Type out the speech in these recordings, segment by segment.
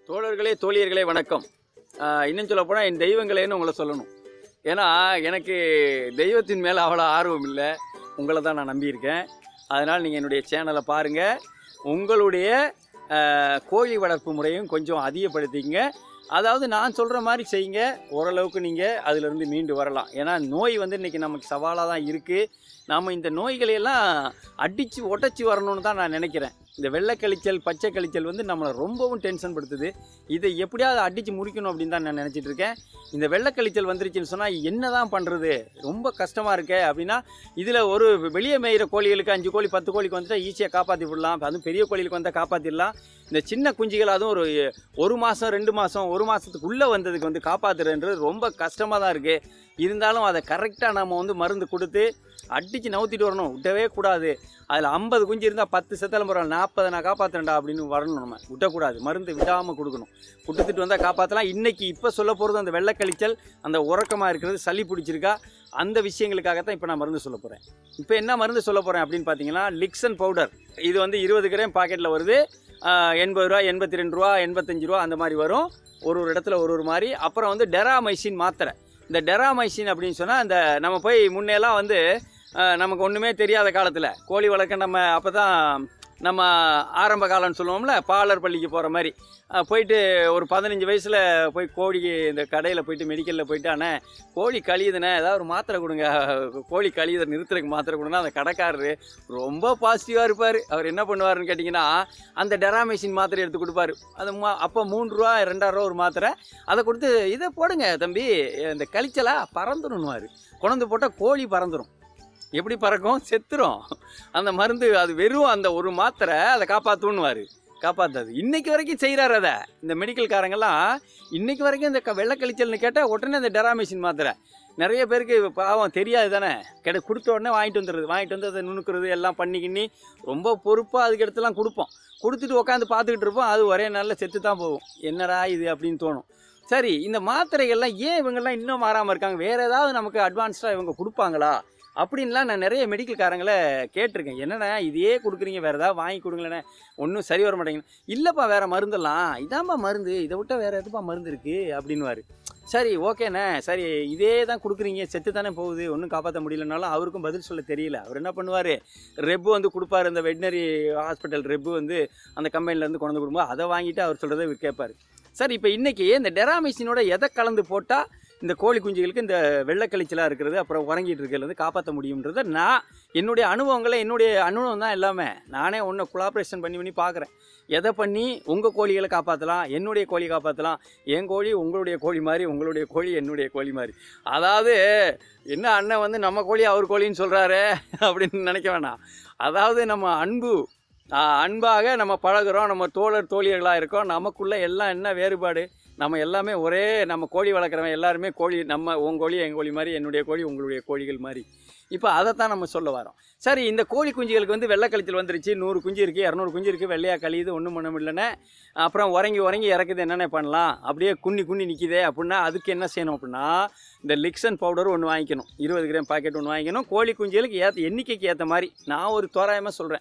தோழர்களே தோழியர்களே வணக்கம் ஆஹ் இன்னும் சொல்ல போனால் என் தெய்வங்களேன்னு உங்களை சொல்லணும் ஏன்னா எனக்கு தெய்வத்தின் மேலே அவ்வளோ ஆர்வம் இல்லை உங்களை தான் நான் நம்பியிருக்கேன் அதனால் நீங்கள் என்னுடைய சேனலை பாருங்கள் உங்களுடைய ஆஹ், கோழி வளர்ப்பு முறையும் கொஞ்சம் அதிகப்படுத்திங்க அதாவது நான் சொல்கிற மாதிரி செய்யுங்க ஓரளவுக்கு நீங்கள் அதிலிருந்து மீண்டு வரலாம் ஏன்னா நோய் வந்து இன்றைக்கி நமக்கு சவாலாக தான் இருக்குது நாம் இந்த நோய்களையெல்லாம் அடித்து ஒட்டச்சி வரணும்னு தான் நான் நினைக்கிறேன் இந்த வெள்ளை கழிச்சல் பச்சை கழிச்சல் வந்து நம்மளை ரொம்பவும் டென்ஷன் படுத்துது இதை எப்படியாவது அடித்து முடிக்கணும் அப்படின்னு தான் நான் நினச்சிட்டு இருக்கேன் இந்த வெள்ளை கழிச்சல் வந்துருச்சுன்னு சொன்னால் என்ன தான் பண்ணுறது ரொம்ப கஷ்டமாக இருக்கே அப்படின்னா இதில் ஒரு வெளியே மேயிற கோழிகளுக்கு அஞ்சு கோழி பத்து கோழிக்கு வந்துட்டால் ஈஸியாக காப்பாற்றி விடலாம் அதுவும் பெரிய கோழிகளுக்கு வந்தால் காப்பாற்றிடலாம் இந்த சின்ன குஞ்சுகள் அதுவும் ஒரு ஒரு மாதம் ரெண்டு மாதம் ஒரு மாதத்துக்குள்ளே வந்ததுக்கு வந்து காப்பாற்றுறதுன்றது ரொம்ப கஷ்டமாக தான் இருக்குது இருந்தாலும் அதை கரெக்டாக நம்ம வந்து மருந்து கொடுத்து அடித்து நவுத்திட்டு வரணும் விட்டவே கூடாது அதில் ஐம்பது குஞ்சு இருந்தால் பத்து செத்தாலும் பரவாயில்ல நாற்பதை நான் காப்பாற்றுறேன்டா அப்படின்னு வரணும் நம்ம விட்டக்கூடாது மருந்து விடாமல் கொடுக்கணும் கொடுத்துட்டு வந்தால் காப்பாற்றலாம் இன்றைக்கி இப்போ சொல்ல போகிறது அந்த வெள்ளை கழிச்சல் அந்த உறக்கமாக இருக்கிறது சளி பிடிச்சிருக்கா அந்த விஷயங்களுக்காகத்தான் இப்போ நான் மருந்து சொல்ல போகிறேன் இப்போ என்ன மருந்து சொல்ல போகிறேன் அப்படின்னு பார்த்தீங்கன்னா லிக்சன் பவுடர் இது வந்து இருபது கிராம் பாக்கெட்டில் வருது ஆஹ், எண்பது ரூபா எண்பத்தி ரெண்டு ரூபா எண்பத்தஞ்சு ரூபா அந்த மாதிரி வரும் ஒரு ஒரு இடத்துல ஒரு ஒரு மாதிரி அப்புறம் வந்து டெராமைசின் மாத்திரை இந்த டெராமைசின் அப்படின்னு சொன்னால் இந்த நம்ம போய் முன்னெல்லாம் வந்து அஹ், நமக்கு ஒன்றுமே தெரியாத காலத்தில் கோழி வளர்க்க நம்ம அப்போ தான் நம்ம ஆரம்ப காலம்னு சொல்லுவோம்ல பாலர் பள்ளிக்கு போகிற மாதிரி அஹ், போயிட்டு ஒரு பதினஞ்சு வயசில் போய் கோழி இந்த கடையில் போயிட்டு மெடிக்கலில் போயிட்டு அண்ணே கோழி கழியுதுண்ணே ஏதாவது ஒரு மாத்திரை கொடுங்க கோழி கழியுதை நிறுத்துறதுக்கு மாத்திரை கொடுங்க அந்த கடைக்காரரு ரொம்ப பாசிட்டிவாக இருப்பார் அவர் என்ன பண்ணுவாருன்னு கேட்டிங்கன்னா அந்த டெராமேஷின் மாத்திரை எடுத்து கொடுப்பாரு அது மா அப்போ மூணு ரூபா ரெண்டாயிரம் ரூபா ஒரு மாத்திரை அதை கொடுத்து இதை போடுங்க தம்பி இந்த கழிச்சலா பறந்துடணுவார் கொண்டு போட்டால் கோழி பறந்துடும் எப்படி பறக்கும் செத்துரும் அந்த மருந்து அது வெறும் அந்த ஒரு மாத்திரை அதை காப்பாற்றுன்னுவார் காப்பாற்றாது இன்னைக்கு வரைக்கும் செய்கிறாரு அதை இந்த மெடிக்கல்காரங்கெல்லாம் இன்னைக்கு வரைக்கும் இந்த க- வெள்ளை கழிச்சல்னு கேட்டால் உடனே அந்த டெராமேஷன் மாத்திரை நிறைய பேருக்கு பாவம் தெரியாது தானே கிடை கொடுத்த உடனே வாங்கிட்டு வந்துடுறது வாங்கிட்டு வந்து அதை நுணுக்கிறது எல்லாம் பண்ணிக்கிண்ணி ரொம்ப பொறுப்பாக அதுக்கு எடுத்துலாம் கொடுப்போம் கொடுத்துட்டு உட்காந்து பார்த்துக்கிட்டு இருப்போம் அது ஒரே நாளில் செத்து தான் போகும் என்னடா இது அப்படின்னு தோணும் சரி இந்த மாத்திரைகள்லாம் ஏன் இவங்கெல்லாம் இன்னும் மாறாமல் இருக்காங்க வேறு ஏதாவது நமக்கு அட்வான்ஸ்டாக இவங்க கொடுப்பாங்களா அப்படின்லாம் நான் நிறைய மெடிக்கல்காரங்களை கேட்டிருக்கேன் என்னண்ணே இதையே கொடுக்குறீங்க வேறு ஏதாவது வாங்கி கொடுங்களேண்ணே ஒன்றும் சரி வர மாட்டேங்குது இல்லைப்பா வேறு மருந்தெல்லாம் இதான்ப்பா மருந்து இதை விட்டால் வேறு எதுப்பா மருந்து இருக்குது அப்படின்னுவாரு சரி ஓகேண்ணே சரி இதே தான் கொடுக்குறீங்க செத்து தானே போகுது ஒன்றும் காப்பாற்ற முடியலனாலும் அவருக்கும் பதில் சொல்ல தெரியல அவர் என்ன பண்ணுவார் ரெப்பு வந்து கொடுப்பாரு இந்த வெட்டினரி ஹாஸ்பிட்டல் ரெப்பு வந்து அந்த கம்பெனிலேருந்து கொண்டு வந்து கொடுக்கும்போது அதை வாங்கிட்டு அவர் சொல்கிறத இவர் கேட்பார் சார் இப்போ இன்றைக்கி இந்த டெராமிஷினோட எதை கலந்து போட்டால் இந்த கோழி குஞ்சுகளுக்கு இந்த வெள்ளைக்கழிச்சலாக இருக்கிறது அப்புறம் உறங்கிட்டு இருக்கிறது வந்து காப்பாற்ற முடியுன்றதை நான் என்னுடைய அனுபவங்களை என்னுடைய அனுபவம் தான் எல்லாமே நானே ஒன்று கொலாபரேஷன் பண்ணி பண்ணி பார்க்குறேன் எதை பண்ணி உங்கள் கோழிகளை காப்பாற்றலாம் என்னுடைய கோழி காப்பாற்றலாம் என் கோழி உங்களுடைய கோழி மாதிரி உங்களுடைய கோழி என்னுடைய கோழி மாதிரி அதாவது என்ன அண்ணன் வந்து நம்ம கோழி அவர் கோழின்னு சொல்கிறாரு அப்படின்னு நினைக்க வேணாம் அதாவது நம்ம அன்பு ஆ, அன்பாக நம்ம பழகுறோம் நம்ம தோழர் தோழியர்களாக இருக்கோம் நமக்குள்ள எல்லாம் என்ன வேறுபாடு நம்ம எல்லாமே ஒரே நம்ம கோழி வளர்க்குறவன் எல்லாருமே கோழி நம்ம உன் கோழி எங்கள் கோழி மாதிரி என்னுடைய கோழி உங்களுடைய கோழிகள் மாதிரி இப்போ அதைத்தான் நம்ம சொல்ல வரோம் சரி இந்த கோழி குஞ்சுகளுக்கு வந்து வெள்ளை கழிச்சல் வந்துருச்சு நூறு குஞ்சு இருக்குது இரநூறு குஞ்சு இருக்குது வெள்ளையாக கழியுது ஒன்றும் பண்ண முடியலன்னு அப்புறம் உறங்கி உறங்கி இறக்குது என்னென்ன பண்ணலாம் அப்படியே குன்னி குன்னி நிற்கிதே அப்படின்னா அதுக்கு என்ன செய்யணும் அப்படின்னா இந்த லிக்சன் பவுடர் ஒன்று வாங்கிக்கணும் இருபது கிராம் பாக்கெட் ஒன்று வாங்கிக்கணும் கோழி குஞ்சுகளுக்கு ஏற்ற எண்ணிக்கைக்கு ஏற்ற மாதிரி நான் ஒரு தோராயமாக சொல்கிறேன்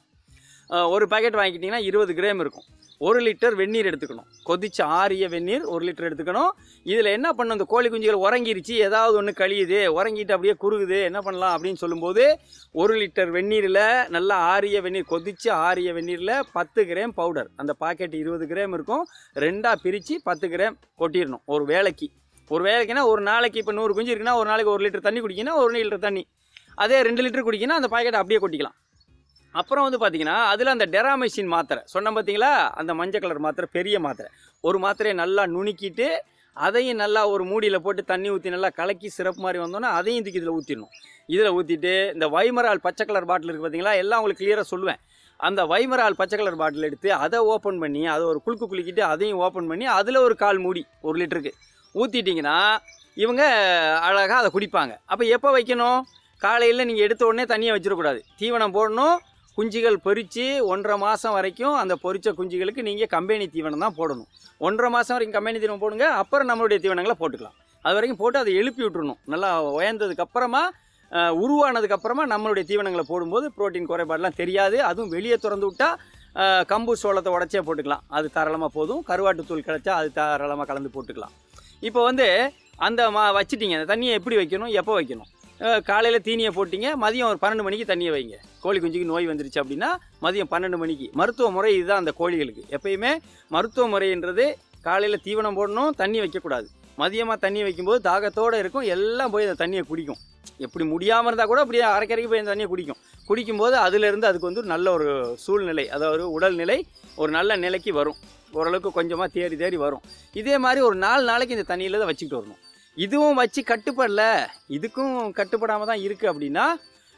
ஒரு பாக்கெட் வாங்கிக்கிட்டிங்கன்னா இருபது கிராம் இருக்கும் ஒரு லிட்டர் வெந்நீர் எடுத்துக்கணும் கொதிச்சு ஆறிய வெந்நீர் ஒரு லிட்டர் எடுத்துக்கணும் இதில் என்ன பண்ணும் இந்த கோழி குஞ்சுகள் உறங்கிருச்சு ஏதாவது ஒன்று கழியுது உறங்கிட்டு அப்படியே குறுகுது என்ன பண்ணலாம் அப்படின்னு சொல்லும்போது ஒரு லிட்டர் வெந்நீரில் நல்லா ஆறிய வெந்நீர் கொதிச்சு ஆறிய வெந்நீரில் பத்து கிராம் பவுடர் அந்த பாக்கெட் இருபது கிராம் இருக்கும் ரெண்டாக பிரித்து பத்து கிராம் கொட்டிடணும் ஒரு வேலைக்கு ஒரு வேலைக்குன்னா ஒரு நாளைக்கு இப்போ நூறு குஞ்சு இருக்குன்னா ஒரு நாளைக்கு ஒரு லிட்டர் தண்ணி குடிக்கணும் ஒரு லிட்டர் தண்ணி அதே ரெண்டு லிட்டர் குடிக்கணும் அந்த பாக்கெட் அப்படியே கொட்டிக்கலாம் அப்புறம் வந்து பார்த்தீங்கன்னா அதில் அந்த டெராமைசின் மாத்திரை சொன்னேன் பார்த்தீங்களா அந்த மஞ்சள் கலர் மாத்திரை பெரிய மாத்திரை ஒரு மாத்திரையை நல்லா நுணுக்கிட்டு அதையும் நல்லா ஒரு மூடியில் போட்டு தண்ணி ஊற்றி நல்லா கலக்கி சிறப்பு மாதிரி வந்தோன்னா அதையும் இதுக்கு இதில் ஊற்றிடணும் இதில் ஊற்றிட்டு இந்த வைமரால் பச்சை கலர் பாட்டில் இருக்குது பார்த்தீங்களா எல்லாம் உங்களுக்கு கிளியராக சொல்லுவேன் அந்த வைமரால் பச்சை கலர் பாட்டில் எடுத்து அதை ஓப்பன் பண்ணி அதை ஒரு குலுக்கு குலுக்கிட்டு அதையும் ஓப்பன் பண்ணி அதில் ஒரு கால் மூடி ஒரு லிட்டருக்கு ஊற்றிட்டிங்கன்னா இவங்க அழகாக அதை குடிப்பாங்க அப்போ எப்போ வைக்கணும் காலையில் நீங்கள் எடுத்த உடனே தண்ணியை வச்சிடக்கூடாது தீவனம் போடணும் குஞ்சுகள் பொரித்து ஒன்றரை மாதம் வரைக்கும் அந்த பொரிச்ச குஞ்சுகளுக்கு நீங்கள் கம்பெனி தீவனம் தான் போடணும் ஒன்றரை மாதம் வரைக்கும் கம்பெனி தீவனம் போடுங்க அப்புறம் நம்மளுடைய தீவனங்களை போட்டுக்கலாம் அது வரைக்கும் போட்டு அதை எழுப்பி விட்டுறணும் நல்லா உயர்ந்ததுக்கப்புறமா உருவானதுக்கப்புறமா நம்மளுடைய தீவனங்களை போடும்போது புரோட்டீன் குறைபாடெலாம் தெரியாது அதுவும் வெளியே திறந்து விட்டால் அஹ், கம்பு சோளத்தை உடச்சே போட்டுக்கலாம் அது தாராளமாக போதும் கருவாட்டுத்தூள் கிடச்சா அது தாராளமாக கலந்து போட்டுக்கலாம் இப்போ வந்து அந்த மா வச்சிட்டீங்க அந்த தண்ணியை எப்படி வைக்கணும் எப்போ வைக்கணும் காலையில் தீனியை போட்டிங்க மதியம் ஒரு பன்னெண்டு மணிக்கு தண்ணியை வைங்க கோழி குஞ்சுக்கு நோய் வந்துருச்சு அப்படின்னா மதியம் பன்னெண்டு மணிக்கு மருத்துவ முறை இதுதான் அந்த கோழிகளுக்கு எப்பயுமே மருத்துவ முறைன்றது காலையில் தீவனம் போடணும் தண்ணி வைக்கக்கூடாது மதியமாக தண்ணி வைக்கும்போது தாகத்தோடு இருக்கும் எல்லாம் போய் அந்த தண்ணியை குடிக்கும் எப்படி முடியாமல் இருந்தால் கூட அப்படியே அரைக்கரைக்கு போய் அந்த தண்ணியை குடிக்கும் குடிக்கும்போது அதுலேருந்து அதுக்கு வந்து ஒரு நல்ல ஒரு சூழ்நிலை அதாவது உடல்நிலை ஒரு நல்ல நிலைக்கு வரும் ஓரளவுக்கு கொஞ்சமாக தேறி தேறி வரும் இதே மாதிரி ஒரு நாலு நாளைக்கு இந்த தண்ணியில் தான் வச்சுக்கிட்டு வரணும் இதுவும் வச்சு கட்டுப்படல இதுக்கும் கட்டுப்படாமல் தான் இருக்குது அப்படின்னா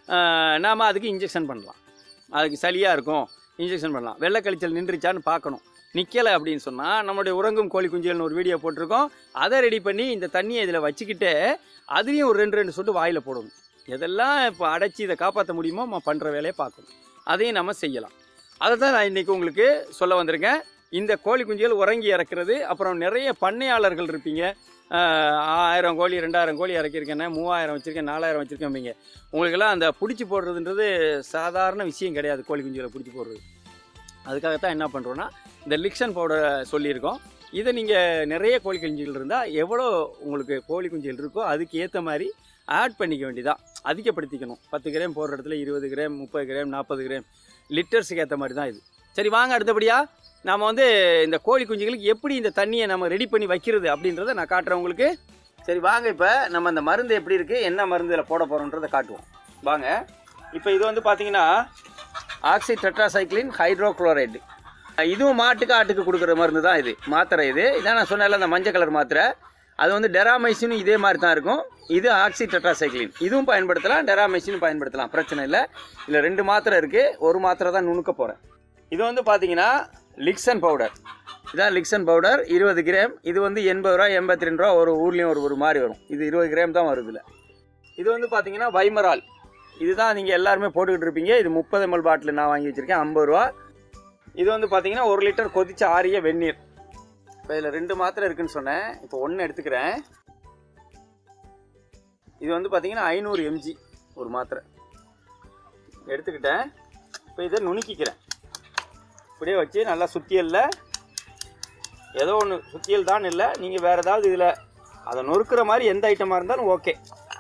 நாம் அதுக்கு இன்ஜெக்ஷன் பண்ணலாம் அதுக்கு சளியாக இருக்கும் இன்ஜெக்ஷன் பண்ணலாம் வெள்ளை கழிச்சல் நின்றுச்சான்னு பார்க்கணும் நிற்கலை அப்படின்னு சொன்னால் நம்மளுடைய உறங்கும் கோழி குஞ்சுகள்னு ஒரு வீடியோ போட்டிருக்கோம் அதை ரெடி பண்ணி இந்த தண்ணியை இதில் வச்சுக்கிட்டு அதுலேயும் ஒரு ரெண்டு ரெண்டு சொட்டு வாயில் போடணும் எதெல்லாம் இப்போ அடைச்சி இதை காப்பாற்ற முடியுமோ நம்ம பண்ணுற வேலையை பார்க்கணும் அதையும் நம்ம செய்யலாம் அதை தான் நான் இன்றைக்கி உங்களுக்கு சொல்ல வந்திருக்கேன் இந்த கோழி குஞ்சுகள் உறங்கி இறக்குறது அப்புறம் நிறைய பண்ணையாளர்கள் இருப்பீங்க ஆஹ் ஆயிரம் கோழி ரெண்டாயிரம் கோழி இறக்கியிருக்கேன் மூவாயிரம் வச்சுருக்கேன் நாலாயிரம் வச்சுருக்கேன் உங்களுக்கெல்லாம் அந்த பிடிச்சி போடுறதுன்றது சாதாரண விஷயம் கிடையாது கோழி குஞ்சுகளை பிடிச்சி போடுறது அதுக்காகத்தான் என்ன பண்ணுறோன்னா இந்த லிக்ஷன் பவுடரை சொல்லியிருக்கோம் இதை நீங்கள் நிறைய கோழி குஞ்சுகள் இருந்தால் எவ்வளோ உங்களுக்கு கோழி குஞ்சுகள் இருக்கோ அதுக்கு ஏற்ற மாதிரி ஆட் பண்ணிக்க வேண்டியதான் அதிகப்படுத்திக்கணும் பத்து கிராம் போடுற இடத்துல இருபது கிராம் முப்பது கிராம் நாற்பது கிராம் லிட்டர்ஸுக்கு ஏற்ற மாதிரி தான் இது சரி வாங்க அடுத்தபடியாக நாம் வந்து இந்த கோழி குஞ்சுகளுக்கு எப்படி இந்த தண்ணியை நம்ம ரெடி பண்ணி வைக்கிறது அப்படின்றத நான் காட்டுறேன் உங்களுக்கு சரி வாங்க இப்போ நம்ம அந்த மருந்து எப்படி இருக்குது என்ன மருந்து இதில் போட போகிறோன்றதை காட்டுவோம் வாங்க இப்போ இது வந்து பார்த்தீங்கன்னா ஆக்சி டெட்ராசைக்ளின் ஹைட்ரோக்ளோரைடு இதுவும் மாட்டுக்கு ஆட்டுக்கு கொடுக்குற மருந்து தான் இது மாத்திரை இது இதான் நான் சொன்னேன்ல அந்த மஞ்சள் கலர் மாத்திரை அது வந்து டெராமைசினும் இதே மாதிரி தான் இருக்கும் இது ஆக்சி டெட்ராசைக்ளின் இதுவும் பயன்படுத்தலாம் டெராமைசினும் பயன்படுத்தலாம் பிரச்சனை இல்லை இதில் ரெண்டு மாத்திரை இருக்குது ஒரு மாத்திரை தான் நுணுக்க போகிறேன் இது வந்து பார்த்தீங்கன்னா லிக்சன் பவுடர் இதான் லிக்சன் பவுடர் இருபது கிராம் இது வந்து எண்பது ரூபா எண்பத்தி ரெண்டு ரூபா ஒரு ஊர்லேயும் ஒரு ஒரு மாதிரி வரும் இது இருபது கிராம் தான் வருது இதுல. இது வந்து பார்த்தீங்கன்னா வைமரால் இதுதான் நீங்கள் எல்லாருமே போட்டுக்கிட்டு இருப்பீங்க இது முப்பது எம்எல் பாட்டில் நான் வாங்கி வச்சுருக்கேன் ஐம்பது ரூபா இது வந்து பார்த்தீங்கன்னா ஒரு லிட்டர் கொதிச்ச ஆரிய வெந்நீர் இப்போ இதில் ரெண்டு மாத்திரை இருக்குன்னு சொன்னேன் இப்போ ஒன்று எடுத்துக்கிறேன் இது வந்து பார்த்தீங்கன்னா ஐநூறு எம்ஜி ஒரு மாத்திரை எடுத்துக்கிட்டேன் இப்போ இதை நுணுக்கிக்கிறேன் இப்படியே வச்சு நல்லா சுத்தியலில் ஏதோ ஒன்று சுத்தியல் தான் இல்லை நீங்கள் வேறு ஏதாவது இதில் அதை நொறுக்கிற மாதிரி எந்த ஐட்டமாக இருந்தாலும் ஓகே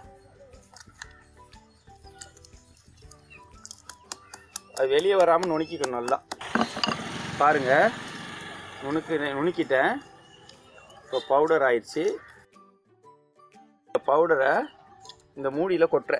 அது வெளியே வராமல் நுணுக்கிக்கணும் நல்லா பாருங்க நுணுக்கு நுணுக்கிட்டேன் இப்போ பவுடர் ஆயிடுச்சு இந்த பவுடரை இந்த மூடியில் கொட்டுறேன்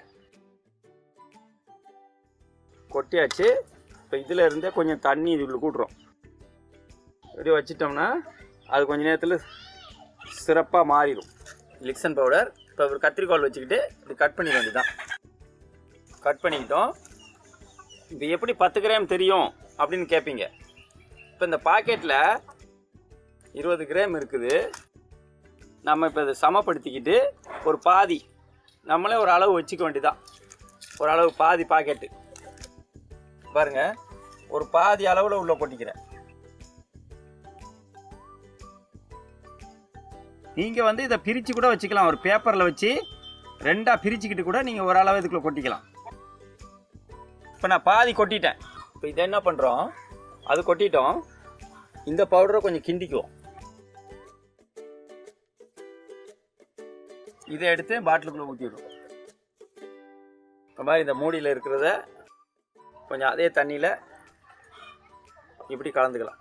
கொட்டியாச்சு இப்போ இதில் இருந்தே கொஞ்சம் தண்ணி இதுக்குள்ள கூட்டுறோம் இப்படி வச்சிட்டோம்னா அது கொஞ்ச நேரத்தில் சிறப்பாக மாறிடும் லிக்சன் பவுடர் இப்போ ஒரு கத்திரிக்கோல் வச்சுக்கிட்டு இப்படி கட் பண்ணிட வேண்டியதுதான் கட் பண்ணிக்கிட்டோம் இது எப்படி பத்து கிராம் தெரியும் அப்படின்னு கேட்பீங்க இப்போ இந்த பாக்கெட்டில் இருபது கிராம் இருக்குது நம்ம இப்போ இதை சமப்படுத்திக்கிட்டு ஒரு பாதி நம்மளே ஒரு அளவு வச்சுக்க வேண்டியதான் ஒரு அளவு பாதி பாக்கெட்டு பாருங்க ஒரு பாதி அளவில் உள்ள கொட்டிக்கிறேன் நீங்கள் வந்து இதை பிரித்து கூட வச்சுக்கலாம் ஒரு பேப்பரில் வச்சு ரெண்டாக பிரிச்சுக்கிட்டு கூட நீங்கள் ஒரு அளவு இதுக்குள்ள கொட்டிக்கலாம் இப்போ நான் பாதி கொட்டிட்டேன் இப்போ இதை என்ன பண்ணுறோம் அது கொட்டிட்டோம் இந்த பவுடரை கொஞ்சம் கிண்டிக்குவோம் இதை எடுத்து பாட்டிலுக்குள்ளே ஊற்றிடுவோம் இந்த மாதிரி இந்த மூடியில் இருக்கிறத கொஞ்சம் அதே தண்ணியில் இப்படி கலந்துக்கலாம்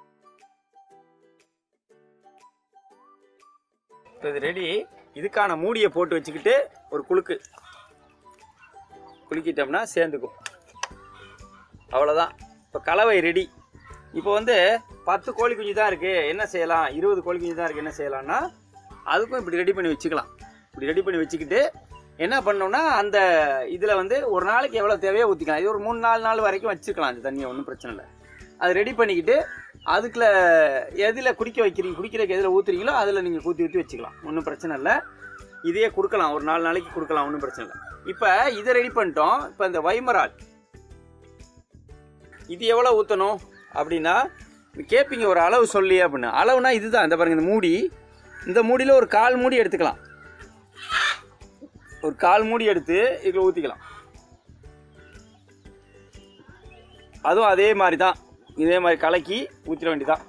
இப்போ இது ரெடி இதுக்கான மூடியை போட்டு வச்சுக்கிட்டு ஒரு குலுக்கு குலுக்கிட்டோம்னா சேர்ந்துக்கும் அவ்வளோதான் இப்போ கலவை ரெடி இப்போ வந்து பத்து கோழி குஞ்சு தான் இருக்குது என்ன செய்யலாம் இருபது கோழி குஞ்சு தான் இருக்குது என்ன செய்யலாம்னா அதுக்கும் இப்படி ரெடி பண்ணி வச்சுக்கலாம் இப்படி ரெடி பண்ணி வச்சுக்கிட்டு என்ன பண்ணோம்னா அந்த இதில் வந்து ஒரு நாளைக்கு எவ்வளோ தேவையோ ஊற்றிக்கலாம் இது ஒரு மூணு நாலு நாள் வரைக்கும் வச்சுக்கலாம் அந்த தண்ணியை ஒன்றும் பிரச்சனை இல்லை அது ரெடி பண்ணிக்கிட்டு அதுக்குள்ள எதில் குடிக்க வைக்கிறீங்க குடிக்கிறதுக்கு எதில் ஊற்றுறீங்களோ அதில் நீங்கள் ஊற்றி ஊற்றி வச்சுக்கலாம் ஒன்றும் பிரச்சனை இல்லை இதையே கொடுக்கலாம் ஒரு நாலு நாளைக்கு கொடுக்கலாம் ஒன்றும் பிரச்சனை இல்லை இப்போ இதை ரெடி பண்ணிட்டோம் இப்போ இந்த வைமரால் இது எவ்வளோ ஊற்றணும் அப்படின்னா கேட்பீங்க ஒரு அளவு சொல்லி அப்படின்னு அளவுனா இதுதான் இந்த பாருங்க இந்த மூடி இந்த மூடியில் ஒரு கால் மூடி எடுத்துக்கலாம் ஒரு கால் மூடி எடுத்து இதில் ஊற்றிக்கலாம் அதுவும் அதே மாதிரி தான் இதே மாதிரி கலக்கி ஊற்றிட வேண்டியதான்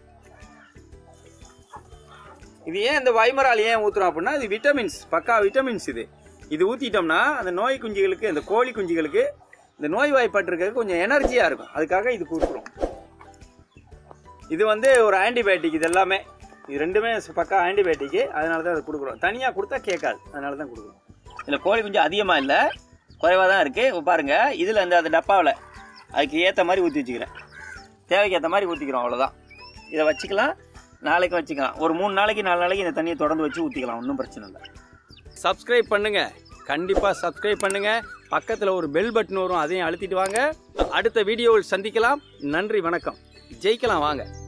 இது ஏன் இந்த வைமரால் ஏன் ஊற்றுறோம் அப்படின்னா இது விட்டமின்ஸ் பக்கா விட்டமின்ஸ் இது இது ஊற்றிட்டோம்னா அந்த நோய் குஞ்சுகளுக்கு அந்த கோழி குஞ்சுகளுக்கு இந்த நோய் வாய்ப்பட்டிருக்கிறது கொஞ்சம் எனர்ஜியாக இருக்கும் அதுக்காக இது கொடுக்குறோம் இது வந்து ஒரு ஆன்டிபயோட்டிக் இது எல்லாமே இது ரெண்டுமே பக்கா ஆன்டிபயோட்டிக்கு அதனால தான் அது கொடுக்குறோம் தனியாக கொடுத்தா கேட்காது அதனால தான் கொடுக்குறோம் இதில் கோழி குஞ்சு அதிகமாக இல்லை குறைவாக தான் இருக்குது பாருங்கள் இதில் அந்த அந்த டப்பாவில் அதுக்கு ஏற்ற மாதிரி ஊற்றி வச்சுக்கிறேன் தேவைக்கு ஏற்ற மாதிரி ஊற்றிக்கிறோம் அவ்வளோதான் இதை வச்சுக்கலாம் நாளைக்கு வச்சுக்கலாம் ஒரு மூணு நாளைக்கு நாலு நாளைக்கு இந்த தண்ணியை தொடர்ந்து வச்சு ஊற்றிக்கலாம் ஒன்றும் பிரச்சனை இல்லை சப்ஸ்கிரைப் பண்ணுங்க கண்டிப்பாக சப்ஸ்கிரைப் பண்ணுங்க பக்கத்தில் ஒரு பெல் பட்டன் வரும் அதையும் அழுத்திட்டு வாங்க அடுத்த வீடியோவில் சந்திக்கலாம் நன்றி வணக்கம் ஜெயிக்கலாம் வாங்க